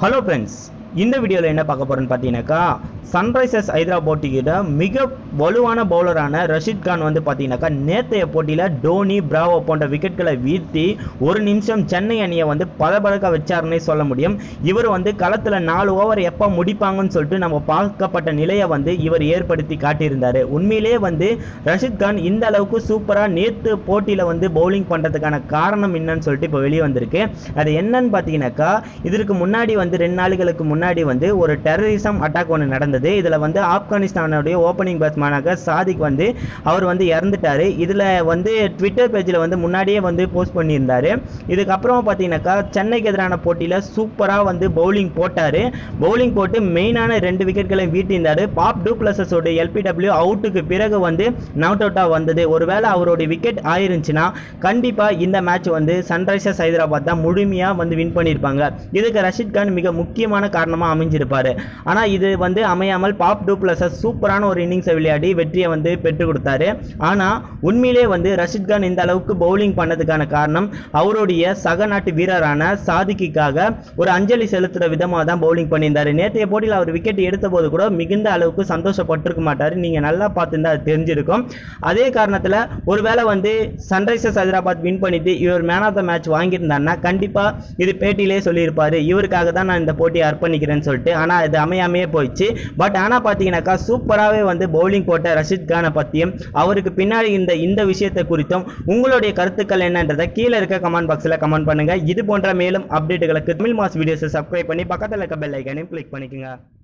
hello friends இந்த வீடியோவில் என்ன பார்க்க போகிறோன்னு பார்த்தீங்கன்னாக்கா சன்ரைசர்ஸ் ஹைதராபாத் கிட்ட மிக வலுவான பவுலரான ரஷீத் கான் வந்து பார்த்தீங்கன்னாக்கா நேற்றைய போட்டியில் டோனி பிராவோ போன்ற விக்கெட்களை வீழ்த்தி ஒரு நிமிஷம் சென்னை அணியை வந்து பதபதக்க வச்சாருன்னே சொல்ல முடியும் இவர் வந்து களத்தில் நாலு ஓவர் எப்போ முடிப்பாங்கன்னு சொல்லிட்டு நம்ம பார்க்கப்பட்ட நிலையை வந்து இவர் ஏற்படுத்தி காட்டியிருந்தார் உண்மையிலே வந்து ரஷீத் கான் இந்த அளவுக்கு சூப்பராக நேற்று போட்டியில் வந்து பவுலிங் பண்ணுறதுக்கான காரணம் என்னன்னு சொல்லிட்டு இப்போ வெளியே வந்திருக்கு அது என்னன்னு பார்த்தீங்கன்னாக்கா இதற்கு முன்னாடி வந்து ரெண்டு நாளுகளுக்கு முன்னாடி வந்து ஒரு டெரரிசம் அட்டாக் ஒன்று நடந்தது இதில் வந்து ஆப்கானிஸ்தானுடைய ஓப்பனிங் பேட்ஸ்மேனாக சாதிக் வந்து அவர் வந்து இறந்துட்டார் இதில் வந்து ட்விட்டர் பேஜில் வந்து முன்னாடியே வந்து போஸ்ட் பண்ணியிருந்தார் இதுக்கப்புறம் பார்த்தீங்கன்னாக்கா சென்னைக்கு எதிரான போட்டியில் சூப்பராக வந்து பவுலிங் போட்டார் பவுலிங் போட்டு மெயினான ரெண்டு விக்கெட்களை வீட்டியிருந்தார் பாப் டூப்ளஸஸோட எல்பிடபிள்யூ அவுட்டுக்கு பிறகு வந்து நாட் அவுட்டாக வந்தது ஒருவேளை அவருடைய விக்கெட் ஆயிருந்துச்சுன்னா கண்டிப்பாக இந்த மேட்ச் வந்து சன்ரைசர்ஸ் ஹைதராபாத் தான் முழுமையாக வந்து வின் பண்ணியிருப்பாங்க இதுக்கு ரஷீத் கான் மிக முக்கியமான காரணமாக அமைஞ்சிருப்பார் ஆனால் இது வந்து அமையாமல் பாப் டூப்ளஸஸ் சூப்பரான ஒரு இன்னிங்ஸை விளையாடி வெற்றியை வந்து பெற்றுக் கொடுத்தாரு ஆனால் உண்மையிலே வந்து ரஷீத் கான் இந்த அளவுக்கு பவுலிங் பண்ணதுக்கான காரணம் அவருடைய சக நாட்டு வீரரான சாதிக்குக்காக ஒரு அஞ்சலி செலுத்துகிற விதமாக தான் பவுலிங் பண்ணியிருந்தார் நேற்றைய போட்டியில் அவர் விக்கெட் எடுத்த போது கூட மிகுந்த அளவுக்கு சந்தோஷப்பட்டிருக்க மாட்டார் நீங்கள் நல்லா பார்த்துருந்தா அது தெரிஞ்சிருக்கும் அதே காரணத்தில் ஒருவேளை வந்து சன்ரைசர்ஸ் ஹைதராபாத் வின் பண்ணிட்டு இவர் மேன் ஆஃப் த மேட்ச் வாங்கியிருந்தாருன்னா கண்டிப்பாக இது பேட்டியிலே சொல்லியிருப்பாரு இவருக்காக தான் நான் இந்த போட்டியை அர்ப்பணிக்கிறேன்னு சொல்லிட்டு ஆனால் இது அமையாமையே போயிடுச்சு பட் ஆனால் பார்த்தீங்கன்னாக்கா சூப்பராகவே வந்து பவுலிங் போட்ட ரஷீத் கானை பற்றியும் அவருக்கு பின்னாடி இந்த இந்த விஷயத்தை குறித்தும் உங்களுடைய கருத்துக்கள் என்னன்றதை கீழே இருக்க கமெண்ட் பாக்ஸில் கமெண்ட் பண்ணுங்க இது போன்ற மேலும் அப்டேட்டுகளுக்கு தமிழ் மாஸ் வீடியோஸை சப்ஸ்கிரைப் பண்ணி பக்கத்தில் இருக்க பெல் ஐக்கனையும் கிளிக் பண்ணிக்கோங்க